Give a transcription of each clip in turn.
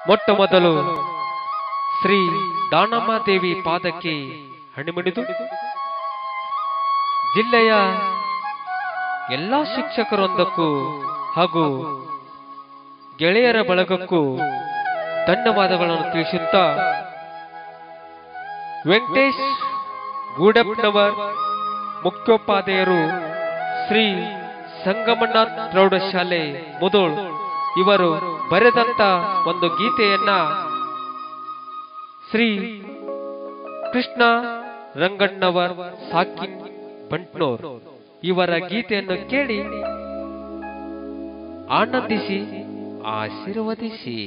ಮೊಟ್ಟ ಮೊದಲು ಶ್ರೀ ದಾನಮ್ಮಾದೇವಿ ಪಾದಕ್ಕೆ ಹಣಿಮಿಡಿದು ಜಿಲ್ಲೆಯ ಎಲ್ಲಾ ಶಿಕ್ಷಕರೊಂದಕ್ಕೂ ಹಾಗೂ ಗೆಳೆಯರ ಬಳಗಕ್ಕೂ ಧನ್ಯವಾದಗಳನ್ನು ತಿಳಿಸುತ್ತಾ ವೆಂಕಟೇಶ್ ಗೂಡಪ್ಪನವರ್ ಮುಖ್ಯೋಪಾಧ್ಯಾಯರು ಶ್ರೀ ಸಂಗಮನಾಥ್ ಪ್ರೌಢಶಾಲೆ ಮುದೋಳ್ ಇವರು ಬರೆದಂತ ಒಂದು ಗೀತೆಯನ್ನ ಶ್ರೀ ಕೃಷ್ಣ ರಂಗಣ್ಣವರ್ ಸಾಕಿನ್ ಬಂಟ್ನೋರ್ ಇವರ ಗೀತೆಯನ್ನು ಕೇಳಿ ಆನಂದಿಸಿ ಆಶೀರ್ವದಿಸಿ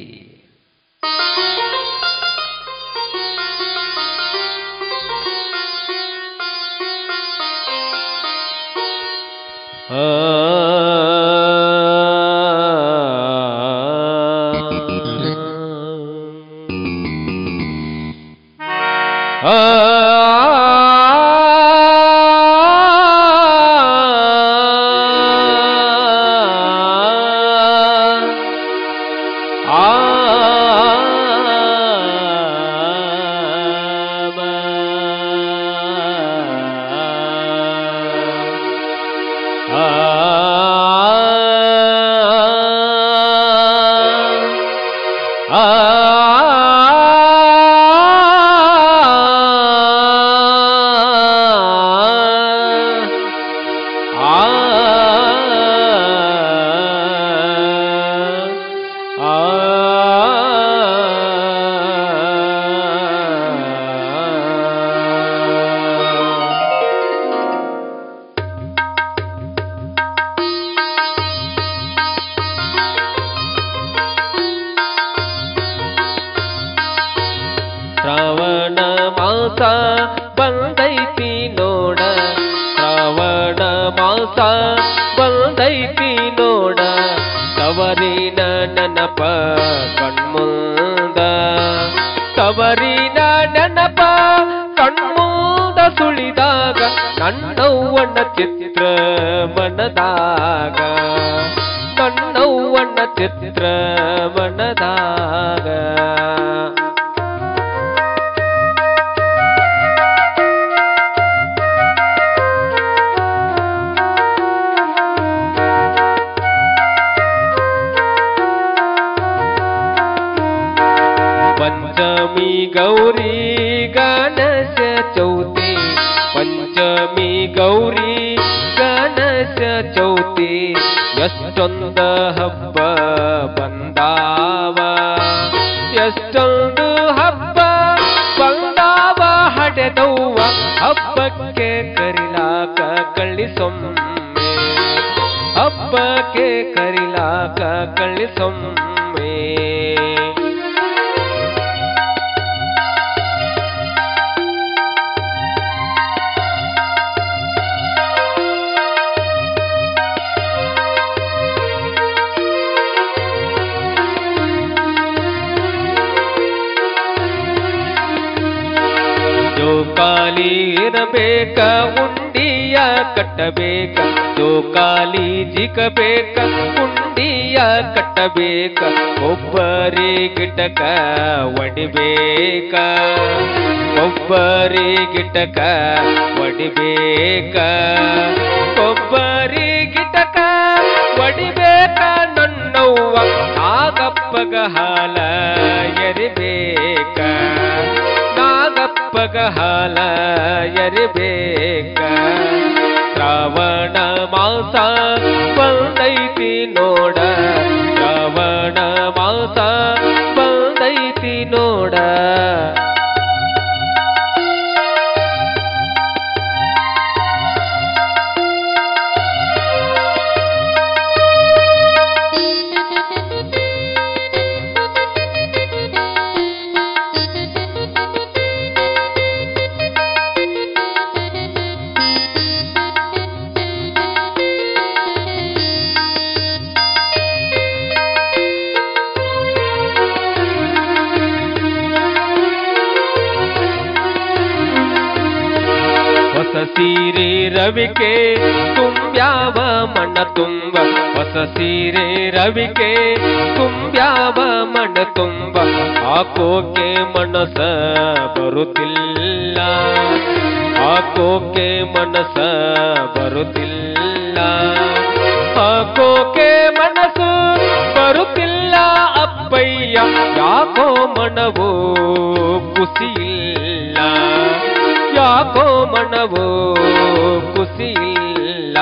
ಶ್ರಾವಣ ಮಾಸ ಬಂದೈತಿ ನೋಡ ಶ್ರಾವಣ ಮಾಸ ಬಂದೈತಿ ನೋಡ ತವರಿನ ನೆನಪ ಕಣ್ಮುಂದ ತವರಿನ ನೆನಪ ಕಣ್ಮುಂದ ಸುಳಿದಾಗ ನನ್ನವ್ವನ ಚಿತ್ರ ಮನದಾಗ ನನ್ನವ್ವನ ಚಿತ್ರ ಮನದಾಗ ಪಂಚಮಿ ಗೌರಿ ಗಣೇಶ ಚೌತಿ ಪಂಚಮಿ ಗೌರಿ ಗಣೇಶ ಚೌತಿ ಎಷ್ಟೊಂದ ಹಬ್ಬ ಬಂದಾವ ಎಷ್ಟೊಂದು ಹಬ್ಬ ಬಂದಾವ ಹಡೆದವ್ವ ಹಬ್ಬಕ್ಕೆ ಕರಿಲಾಕ ಕಳಿಸೊಮ್ಮೆ ಹಬ್ಬಕ್ಕೆ ಕರಿಲಾಕ ಕಳಿಸೊಮ್ಮೆ ಜೋಕಾಲಿ ಇರಬೇಕ ಉಂಡಿಯ ಕಟ್ಟಬೇಕ ಜೋಕಾಲಿ ಜಿಗಬೇಕ ಉಂಡಿಯ ಕಟ್ಟಬೇಕ ಒಬ್ಬರಿ ಗಿಟಕ ಒಡಿಬೇಕ ಒಬ್ಬರಿ ಗಿಟಕ ಒಡಿಬೇಕ ಒಬ್ಬರಿ ಗಿಟಕ ಒಡಿಬೇಕ ನನ್ನವ್ವ ನಾಗಪ್ಪಗ ಹಾಲ ಎರಿಬೇಕ ನಾಗಪ್ಪಗ ಹಾಲ ಎರಿಬೇಕ ಶ್ರಾವಣ ಮಾಸ ಬಂದೈತಿ ನೋಡ ಶ್ರಾವಣ ಮಾಸ ಬಂದೈತಿ ನೋಡ ಹೊಸ ಸೀರೆ ರವಿಕೆ ತುಂಬ ತುಂಬ್ಯಾವ ಮಣ ತುಂಬ ಹೊಸ ಸೀರೆ ರವಿಕೆ ತುಂಬ್ಯಾವ ಮಣ ತುಂಬ ಹಾಕೋಕೆ ಮನಸ ಬರುತ್ತಿಲ್ಲ ಹಾಕೋಕೆ ಮನಸ ಬರುತ್ತಿಲ್ಲ ಹಾಕೋಕೆ ಮನಸ್ಸು ಬರುತ್ತಿಲ್ಲ ಅಪ್ಪಯ್ಯ ಯಾಕೋ ಮನವೋ ಕುಸಿಯಿಲ್ಲ ಯಾಕೋ ಮನವೋ ಕುಸಿಯಿಲ್ಲ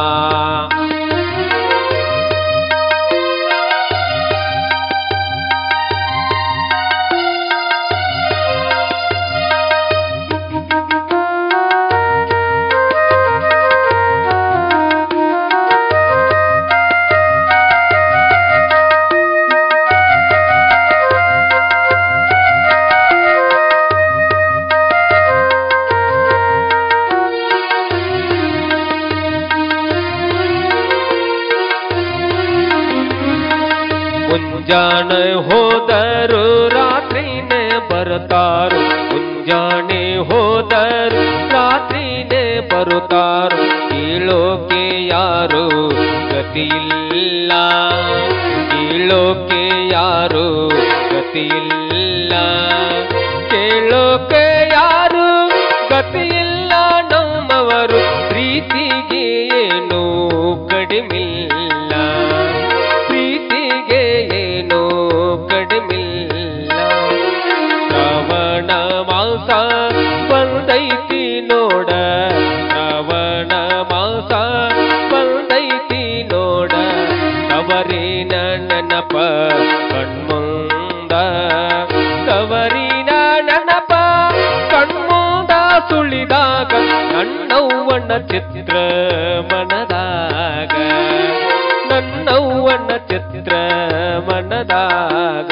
ಮುಂಜಾನೆ ಹೋದರು ರಾತ್ರಿನೇ ಬರುತ್ತಾರು ಮುಂಜಾನೆ ಹೋದರು ರಾತ್ರಿನೇ ಬರುತ್ತಾರು ಕೀಳೋಕೆ ಯಾರು ಗತಿಯಿಲ್ಲ ಕೀಳೋಕೆ ಯಾರು ಗತಿಯಿಲ್ಲ ಕೇಳೋಕೆ ಯಾರು ಗತಿಯಿಲ್ಲ ನಮ್ಮವರು ಪ್ರೀತಿಗೆ ಏನು ಕಡಿಮಿಲ್ಲ ಪ್ರೀತಿಗೆ ಏನು ಕಡಿಮಿಲ್ಲ ಶ್ರವಣ ಮಾಸ ಬಂದೈತಿ ನೋಡ ಶ್ರವಣ ಮಾಸ ಬಂದೈತಿ ನೋಡ ತವರಿನ ನೆನಪ ಕಣ್ಮುಂದ ತವರಿನ ನೆನಪ ಕಣ್ಮುಂದ ಸುಳಿದಾಗ ನನ್ನವ್ವನ ಚಿತ್ರ ಮನದಾಗ ನನ್ನವ್ವನ ಚಿತ್ರ ಮನದಾಗ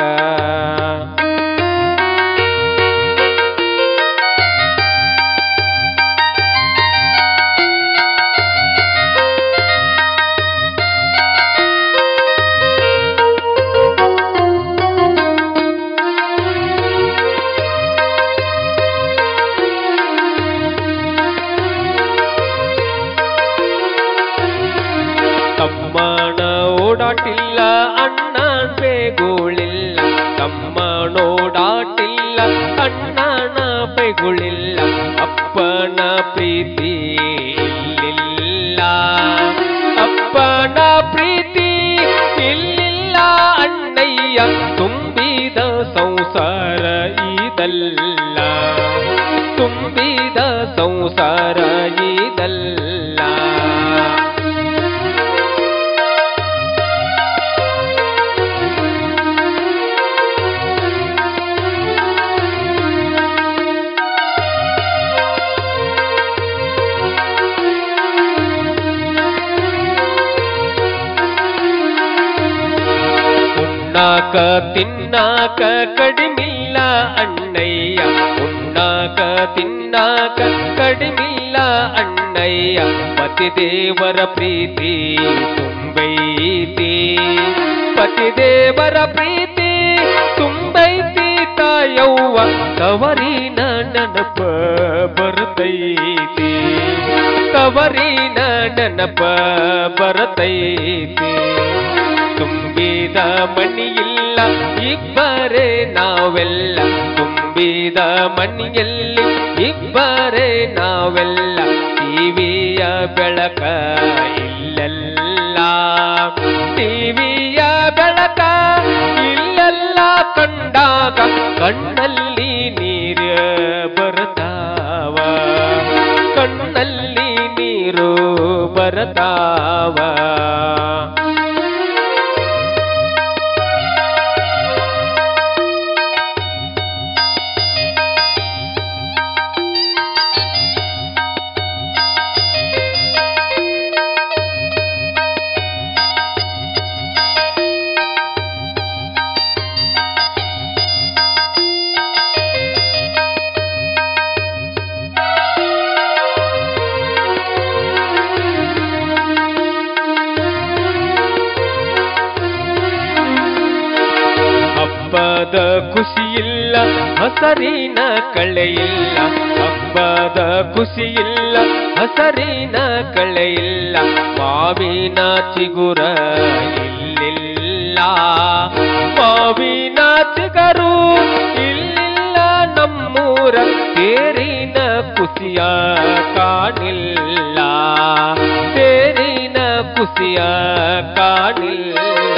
ತಮ್ಮನ ಓಡಾಟಿಲ್ಲ ಅಣ್ಣನ ಬೇಗುಳಿಲ್ಲ ತಮ್ಮನ ಓಡಾಟಿಲ್ಲ ಅಣ್ಣನ ಬೇಗುಳಿಲ್ಲ ಅಪ್ಪನ ಪ್ರೀತಿ ಇಲ್ಲಿಲ್ಲ ಅಪ್ಪನ ಪ್ರೀತಿ ಇಲ್ಲಿಲ್ಲ ಅಣ್ಣಯ್ಯ ತುಂಬಿದ ಸಂಸಾರ ಇದಲ್ಲ ತುಂಬಿದ ಸಂಸಾರ ಇದಲ್ಲ ಉಣ್ಣಾಕ ತಿನ್ನಾಕ ಕಡಿಮಿಲ್ಲ ಅಣ್ಣಯ್ಯ ಉಣ್ಣಾಕ ತಿನ್ನಾಕ ಕಡಿಮಿಲ್ಲ ಅಣ್ಣಯ್ಯ ಪತಿದೇವರ ಪ್ರೀತಿ ತುಂಬೈತಿ ಪತಿದೇವರ ಪ್ರೀತಿ ತುಂಬೈತಿ ತಾಯವ್ವ ತವರಿನ ನೆನಪ ಬರ್ತೈತಿ ತವರಿನ ನೆನಪ ಬರ್ತೈತಿ ತುಂಬಿದ ಮಣಿಯಿಲ್ಲ ಇಬ್ಬರೇ ನಾವೆಲ್ಲ ತುಂಬಿದ ಮಣಿಯಲ್ಲಿ ಇಬ್ಬರೇ ನಾವೆಲ್ಲ ಟಿವಿಯ ಬೆಳಕ ಇಲ್ಲೆಲ್ಲ ಟಿವಿಯ ಬೆಳಕ ಇಲ್ಲೆಲ್ಲ ಕಂಡಾಗ ಕಣ್ಣಲ್ಲಿ ನೀರು ಬರ್ತಾವ ಕಣ್ಣಲ್ಲಿ ನೀರು ಬರ್ತಾವ ಹಬ್ಬದ ಖುಷಿಯಿಲ್ಲ ಹಸರಿನ ಕಳೆಯಿಲ್ಲ ಹಬ್ಬದ ಖುಷಿಯಿಲ್ಲ ಹಸರಿನ ಕಳೆ ಇಲ್ಲ ಮಾವಿನ ಚಿಗುರ ಇಲ್ಲಿಲ್ಲ ಮಾವಿನ ಚಿಗರು ಇಲ್ಲಿಲ್ಲ ನಮ್ಮೂರ ತೇರಿನ ಕುಸಿಯ ಕಾಣಿಲ್ಲ ತೇರಿನ ಕುಸಿಯ ಕಾಣಿಲ್ಲ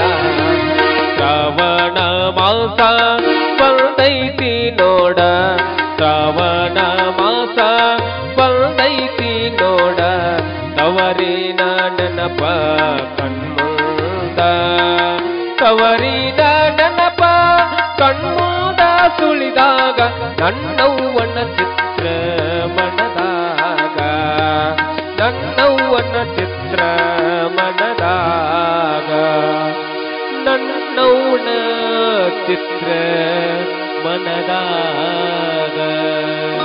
ಶ್ರವಣ ಮಾಸ ಬಂದೈತಿ ನೋಡ ಶ್ರವಣ ಮಾಸ ಬಂದೈತಿ ನೋಡ ತವರಿನ ನೆನಪ ಕಣ್ಮುಂದ ತವರಿನ ನೆನಪ ಕಣ್ಮುಂದ ಸುಳಿದಾಗ ನನ್ನವ್ವನ ಚಿತ್ರ ಮನದಾಗ ನನ್ನವ್ವನ ಚಿತ್ರ ಮನದಾಗ ನನ್ನೌಣ ಚಿತ್ರ ಮನದಾಗ